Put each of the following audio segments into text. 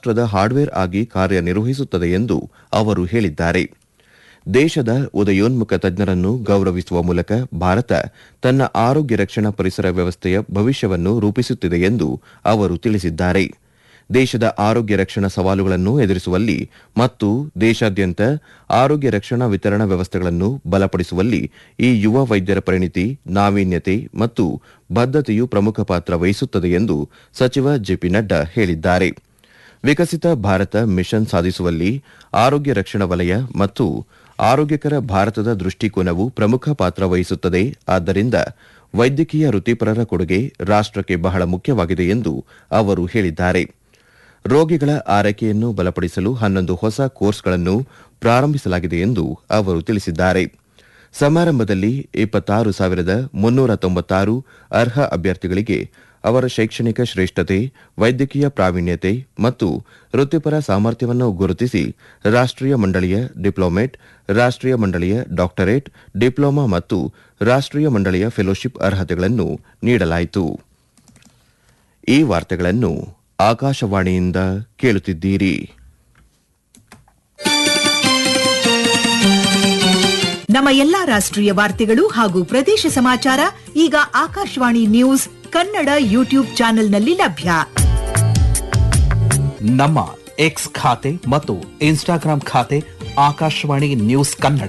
ರಾಷ್ಟ್ರದ ಹಾರ್ಡ್ವೇರ್ ಆಗಿ ಕಾರ್ಯನಿರ್ವಹಿಸುತ್ತದೆ ಎಂದು ಅವರು ಹೇಳಿದ್ದಾರೆ ದೇಶದ ಉದಯೋನ್ಮುಖ ತಜ್ಞರನ್ನು ಗೌರವಿಸುವ ಮೂಲಕ ಭಾರತ ತನ್ನ ಆರೋಗ್ಯ ರಕ್ಷಣಾ ಪರಿಸರ ವ್ಯವಸ್ಥೆಯ ಭವಿಷ್ಯವನ್ನು ರೂಪಿಸುತ್ತಿದೆ ಎಂದು ಅವರು ತಿಳಿಸಿದ್ದಾರೆ ದೇಶದ ಆರೋಗ್ಯ ರಕ್ಷಣಾ ಸವಾಲುಗಳನ್ನು ಎದುರಿಸುವಲ್ಲಿ ಮತ್ತು ದೇಶಾದ್ಯಂತ ಆರೋಗ್ಯ ರಕ್ಷಣಾ ವಿತರಣಾ ವ್ಯವಸ್ಥೆಗಳನ್ನು ಬಲಪಡಿಸುವಲ್ಲಿ ಈ ಯುವ ವೈದ್ಯರ ಪರಿಣಿತಿ ನಾವೀನ್ಯತೆ ಮತ್ತು ಬದ್ಧತೆಯು ಪ್ರಮುಖ ಪಾತ್ರ ವಹಿಸುತ್ತದೆ ಎಂದು ಸಚಿವ ಜೆಪಿ ನಡ್ಡಾ ಹೇಳಿದ್ದಾರೆ ವಿಕಸಿತ ಭಾರತ ಮಿಷನ್ ಸಾಧಿಸುವಲ್ಲಿ ಆರೋಗ್ಯ ರಕ್ಷಣಾ ವಲಯ ಮತ್ತು ಆರೋಗ್ಯಕರ ಭಾರತದ ದೃಷ್ಟಿಕೋನವು ಪ್ರಮುಖ ಪಾತ್ರ ವಹಿಸುತ್ತದೆ ಆದ್ದರಿಂದ ವೈದ್ಯಕೀಯ ವೃತ್ತಿಪರರ ಕೊಡುಗೆ ರಾಷ್ಟಕ್ಕೆ ಬಹಳ ಮುಖ್ಯವಾಗಿದೆ ಎಂದು ಅವರು ಹೇಳಿದ್ದಾರೆ ರೋಗಿಗಳ ಆರೈಕೆಯನ್ನು ಬಲಪಡಿಸಲು ಹನ್ನೊಂದು ಹೊಸ ಕೋರ್ಸ್ಗಳನ್ನು ಪ್ರಾರಂಭಿಸಲಾಗಿದೆ ಎಂದು ಅವರು ತಿಳಿಸಿದ್ದಾರೆ ಸಮಾರಂಭದಲ್ಲಿ ಇಪ್ಪತ್ತಾರು ಸಾವಿರದ ಮುನ್ನೂರ ತೊಂಬತ್ತಾರು ಅರ್ಹ ಅಭ್ಯರ್ಥಿಗಳಿಗೆ ಅವರ ಶೈಕ್ಷಣಿಕ ಶ್ರೇಷ್ಠತೆ ವೈದ್ಯಕೀಯ ಪ್ರಾವೀಣ್ಯತೆ ಮತ್ತು ವೃತ್ತಿಪರ ಸಾಮರ್ಥ್ಯವನ್ನು ಗುರುತಿಸಿ ರಾಷ್ಟೀಯ ಮಂಡಳಿಯ ಡಿಪ್ಲೊಮೇಟ್ ರಾಷ್ಟೀಯ ಮಂಡಳಿಯ ಡಾಕ್ಟರೇಟ್ ಡಿಪ್ಲೊಮಾ ಮತ್ತು ರಾಷ್ಟೀಯ ಮಂಡಳಿಯ ಫೆಲೋಶಿಪ್ ಅರ್ಹತೆಗಳನ್ನು ನೀಡಲಾಯಿತು ಈ ವಾರ್ತೆಗಳನ್ನು ಆಕಾಶವಾಣಿಯಿಂದ ಕೇಳುತ್ತಿದ್ದೀರಿ ನಮ್ಮ ಎಲ್ಲಾ ರಾಷ್ಟ್ರೀಯ ವಾರ್ತೆಗಳು ಹಾಗೂ ಪ್ರದೇಶ ಸಮಾಚಾರ ಈಗ ಆಕಾಶವಾಣಿ ನ್ಯೂಸ್ ಕನ್ನಡ ಯೂಟ್ಯೂಬ್ ಚಾನೆಲ್ನಲ್ಲಿ ಲಭ್ಯ ನಮ್ಮ ಎಕ್ಸ್ ಖಾತೆ ಮತ್ತು ಇನ್ಸ್ಟಾಗ್ರಾಂ ಖಾತೆ ಆಕಾಶವಾಣಿ ನ್ಯೂಸ್ ಕನ್ನಡ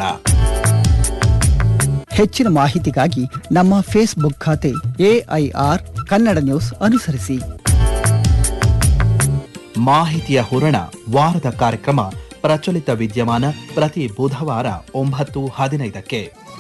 ಹೆಚ್ಚಿನ ಮಾಹಿತಿಗಾಗಿ ನಮ್ಮ ಫೇಸ್ಬುಕ್ ಖಾತೆ ಎಐಆರ್ ಕನ್ನಡ ನ್ಯೂಸ್ ಅನುಸರಿಸಿ ಮಾಹಿತಿಯ ಹೂರಣ ವಾರದ ಕಾರ್ಯಕ್ರಮ ಪ್ರಚಲಿತ ವಿದ್ಯಮಾನ ಪ್ರತಿ ಬುಧವಾರ ಒಂಬತ್ತು ಹದಿನೈದಕ್ಕೆ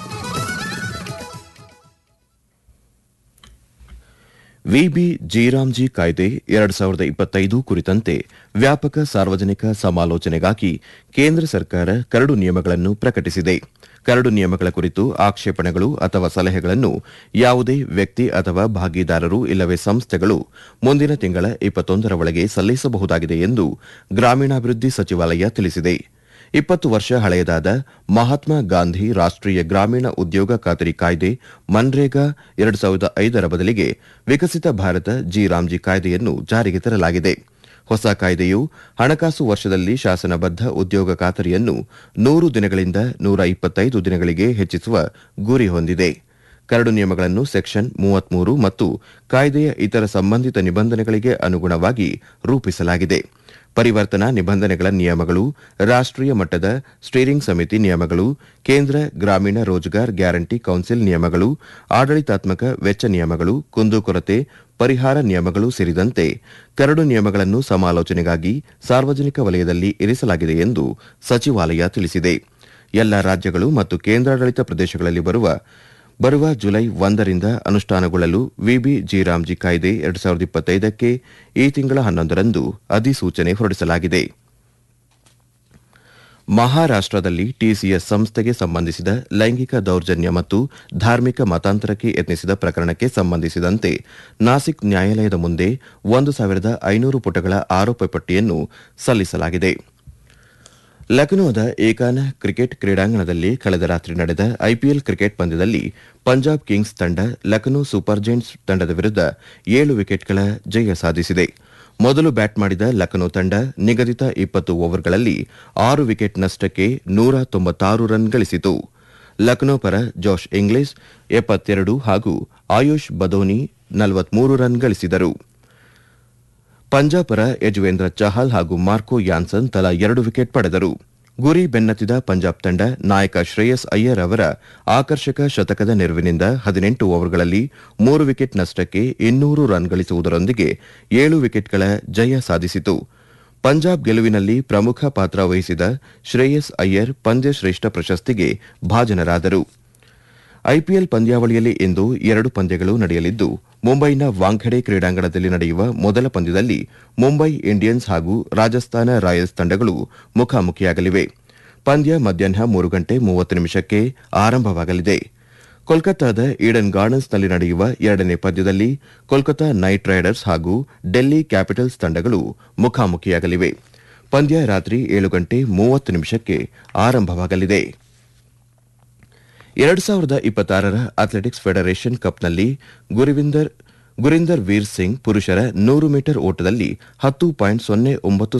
ವಿಬಿ ಜೀರಾಮ್ಜಿ ಕಾಯ್ದೆ ಎರಡು ಸಾವಿರದ ಇಪ್ಪತ್ತೈದು ಕುರಿತಂತೆ ವ್ಯಾಪಕ ಸಾರ್ವಜನಿಕ ಸಮಾಲೋಚನೆಗಾಗಿ ಕೇಂದ್ರ ಸರ್ಕಾರ ಕರಡು ನಿಯಮಗಳನ್ನು ಪ್ರಕಟಿಸಿದೆ ಕರಡು ನಿಯಮಗಳ ಕುರಿತು ಆಕ್ಷೇಪಣೆಗಳು ಅಥವಾ ಸಲಹೆಗಳನ್ನು ಯಾವುದೇ ವ್ಯಕ್ತಿ ಅಥವಾ ಭಾಗಿದಾರರು ಇಲ್ಲವೇ ಸಂಸ್ಥೆಗಳು ಮುಂದಿನ ತಿಂಗಳ ಇಪ್ಪತ್ತೊಂದರ ಒಳಗೆ ಸಲ್ಲಿಸಬಹುದಾಗಿದೆ ಎಂದು ಗ್ರಾಮೀಣಾಭಿವೃದ್ಧಿ ಸಚಿವಾಲಯ ತಿಳಿಸಿದೆ ಇಪ್ಪತ್ತು ವರ್ಷ ಹಳೆಯದಾದ ಮಹಾತ್ಮ ಗಾಂಧಿ ರಾಷ್ಟೀಯ ಗ್ರಾಮೀಣ ಉದ್ಯೋಗ ಖಾತರಿ ಕಾಯ್ದೆ ಮನ್ರೇಗಾ ಎರಡು ಸಾವಿರದ ಐದರ ಬದಲಿಗೆ ವಿಕಸಿತ ಭಾರತ ಜಿ ರಾಮ್ಜಿ ಕಾಯ್ದೆಯನ್ನು ಜಾರಿಗೆ ತರಲಾಗಿದೆ ಹೊಸ ಕಾಯ್ದೆಯು ಹಣಕಾಸು ವರ್ಷದಲ್ಲಿ ಶಾಸನಬದ್ಧ ಉದ್ಯೋಗ ಖಾತರಿಯನ್ನು ನೂರು ದಿನಗಳಿಂದ ನೂರ ಇಪ್ಪತ್ತೈದು ದಿನಗಳಿಗೆ ಹೆಚ್ಚಿಸುವ ಗುರಿ ಹೊಂದಿದೆ ಕರಡು ನಿಯಮಗಳನ್ನು ಸೆಕ್ಷನ್ ಮೂವತ್ಮೂರು ಮತ್ತು ಕಾಯ್ದೆಯ ಇತರ ಸಂಬಂಧಿತ ನಿಬಂಧನೆಗಳಿಗೆ ಅನುಗುಣವಾಗಿ ರೂಪಿಸಲಾಗಿದೆ ಪರಿವರ್ತನಾ ನಿಬಂಧನೆಗಳ ನಿಯಮಗಳು ರಾಷ್ಟೀಯ ಮಟ್ಟದ ಸ್ಟೀರಿಂಗ್ ಸಮಿತಿ ನಿಯಮಗಳು ಕೇಂದ್ರ ಗ್ರಾಮೀಣ ರೋಜ್ಗಾರ್ ಗ್ಯಾರಂಟಿ ಕೌನ್ಸಿಲ್ ನಿಯಮಗಳು ಆಡಳಿತಾತ್ಮಕ ವೆಚ್ಚ ನಿಯಮಗಳು ಕುಂದುಕೊರತೆ ಪರಿಹಾರ ನಿಯಮಗಳು ಸೇರಿದಂತೆ ಕರಡು ನಿಯಮಗಳನ್ನು ಸಮಾಲೋಚನೆಗಾಗಿ ಸಾರ್ವಜನಿಕ ವಲಯದಲ್ಲಿ ಇರಿಸಲಾಗಿದೆ ಎಂದು ಸಚಿವಾಲಯ ತಿಳಿಸಿದೆ ಎಲ್ಲ ರಾಜ್ಯಗಳು ಮತ್ತು ಕೇಂದ್ರಾಡಳಿತ ಪ್ರದೇಶಗಳಲ್ಲಿ ಬರುವ ಬರುವ ಜುಲೈ ಒಂದರಿಂದ ಅನುಷ್ಠಾನಗೊಳ್ಳಲು ವಿಬಿ ಜಿರಾಮ್ಜಿ ಕಾಯ್ದೆ ಎರಡು ಸಾವಿರದ ಇಪ್ಪತ್ತೈದಕ್ಕೆ ಈ ತಿಂಗಳ ಹನ್ನೊಂದರಂದು ಅಧಿಸೂಚನೆ ಹೊರಡಿಸಲಾಗಿದೆ ಮಹಾರಾಷ್ಟದಲ್ಲಿ ಟಿಸಿಎಸ್ ಸಂಸ್ಥೆಗೆ ಸಂಬಂಧಿಸಿದ ಲೈಂಗಿಕ ದೌರ್ಜನ್ಯ ಮತ್ತು ಧಾರ್ಮಿಕ ಮತಾಂತರಕ್ಕೆ ಯತ್ನಿಸಿದ ಪ್ರಕರಣಕ್ಕೆ ಸಂಬಂಧಿಸಿದಂತೆ ನಾಸಿಕ್ ನ್ಯಾಯಾಲಯದ ಮುಂದೆ ಒಂದು ಸಾವಿರದ ಐನೂರು ಪುಟಗಳ ಆರೋಪ ಪಟ್ಟಿಯನ್ನು ಸಲ್ಲಿಸಲಾಗಿದೆ ಲಖನೌದ ಏಕಾನ ಕ್ರಿಕೆಟ್ ಕ್ರೀಡಾಂಗಣದಲ್ಲಿ ಕಳೆದ ರಾತ್ರಿ ನಡೆದ ಐಪಿಎಲ್ ಕ್ರಿಕೆಟ್ ಪಂದ್ಯದಲ್ಲಿ ಪಂಜಾಬ್ ಕಿಂಗ್ಸ್ ತಂಡ ಲಖನೌ ಸೂಪರ್ ಜೈಂಟ್ಸ್ ತಂಡದ ವಿರುದ್ಧ ಏಳು ವಿಕೆಟ್ಗಳ ಜಯ ಸಾಧಿಸಿದೆ ಮೊದಲು ಬ್ಯಾಟ್ ಮಾಡಿದ ಲಖನೌ ತಂಡ ನಿಗದಿತ ಇಪ್ಪತ್ತು ಓವರ್ಗಳಲ್ಲಿ ಆರು ವಿಕೆಟ್ ನಷ್ಟಕ್ಕೆ ನೂರ ತೊಂಬತ್ತಾರು ರನ್ ಗಳಿಸಿತು ಲಖನೌ ಪರ ಜೋಶ್ ಇಂಗ್ಲಿಷ್ ಎಪ್ಪತ್ತೆರಡು ಹಾಗೂ ಆಯುಷ್ ಬದೋನಿ ನಲವತ್ಮೂರು ರನ್ ಗಳಿಸಿದರು ಪಂಜಾಬ್ ಪರ ಯಜುವೇಂದ್ರ ಚಹಲ್ ಹಾಗೂ ಮಾರ್ಕೋ ಯಾನ್ಸನ್ ತಲಾ ಎರಡು ವಿಕೆಟ್ ಪಡೆದರು ಗುರಿ ಬೆನ್ನತ್ತಿದ ಪಂಜಾಬ್ ತಂಡ ನಾಯಕ ಶ್ರೇಯಸ್ ಅಯ್ಯರ್ ಅವರ ಆಕರ್ಷಕ ಶತಕದ ನೆರವಿನಿಂದ ಹದಿನೆಂಟು ಓವರ್ಗಳಲ್ಲಿ ಮೂರು ವಿಕೆಟ್ ನಷ್ಟಕ್ಕೆ ಇನ್ನೂರು ರನ್ ಗಳಿಸುವುದರೊಂದಿಗೆ ಏಳು ವಿಕೆಟ್ಗಳ ಜಯ ಸಾಧಿಸಿತು ಪಂಜಾಬ್ ಗೆಲುವಿನಲ್ಲಿ ಪ್ರಮುಖ ಪಾತ್ರ ವಹಿಸಿದ ಶ್ರೇಯಸ್ ಅಯ್ಯರ್ ಪಂದ್ಯಶ್ರೇಷ್ಠ ಪ್ರಶಸ್ತಿಗೆ ಭಾಜನರಾದರು ಐಪಿಎಲ್ ಪಂದ್ಯಾವಳಿಯಲ್ಲಿ ಇಂದು ಎರಡು ಪಂದ್ಯಗಳು ನಡೆಯಲಿದ್ದು ಮುಂಬೈನ ವಾಂಖೆಡೆ ಕ್ರೀಡಾಂಗಣದಲ್ಲಿ ನಡೆಯುವ ಮೊದಲ ಪಂದ್ಯದಲ್ಲಿ ಮುಂಬೈ ಇಂಡಿಯನ್ಸ್ ಹಾಗೂ ರಾಜಸ್ಥಾನ ರಾಯಲ್ಸ್ ತಂಡಗಳು ಮುಖಾಮುಖಿಯಾಗಲಿವೆ ಪಂದ್ಯ ಮಧ್ಯಾಹ್ನ ಮೂರು ಗಂಟೆ ಮೂವತ್ತು ನಿಮಿಷಕ್ಕೆ ಆರಂಭವಾಗಲಿದೆ ಕೋಲ್ಕತ್ತಾದ ಈಡನ್ ಗಾರ್ಡನ್ಸ್ನಲ್ಲಿ ನಡೆಯುವ ಎರಡನೇ ಪಂದ್ಯದಲ್ಲಿ ಕೋಲ್ಕತಾ ನೈಟ್ ರೈಡರ್ಸ್ ಹಾಗೂ ಡೆಲ್ಲಿ ಕ್ಯಾಪಿಟಲ್ಸ್ ತಂಡಗಳು ಮುಖಾಮುಖಿಯಾಗಲಿವೆ ಪಂದ್ಯ ರಾತ್ರಿ ಏಳು ಗಂಟೆ ಮೂವತ್ತು ನಿಮಿಷಕ್ಕೆ ಆರಂಭವಾಗಲಿದೆ ಎರಡು ಸಾವಿರದ ಇಪ್ಪತ್ತಾರರ ಅಥ್ಲೆಟಿಕ್ಸ್ ಫೆಡರೇಷನ್ ಕಪ್ನಲ್ಲಿ ಗುರಿವಿಂದರ್ ಗುರಿಂದರ್ ವೀರ್ ಸಿಂಗ್ ಪುರುಷರ ನೂರು ಮೀಟರ್ ಓಟದಲ್ಲಿ ಹತ್ತು ಪಾಯಿಂಟ್ ಸೊನ್ನೆ ಒಂಬತ್ತು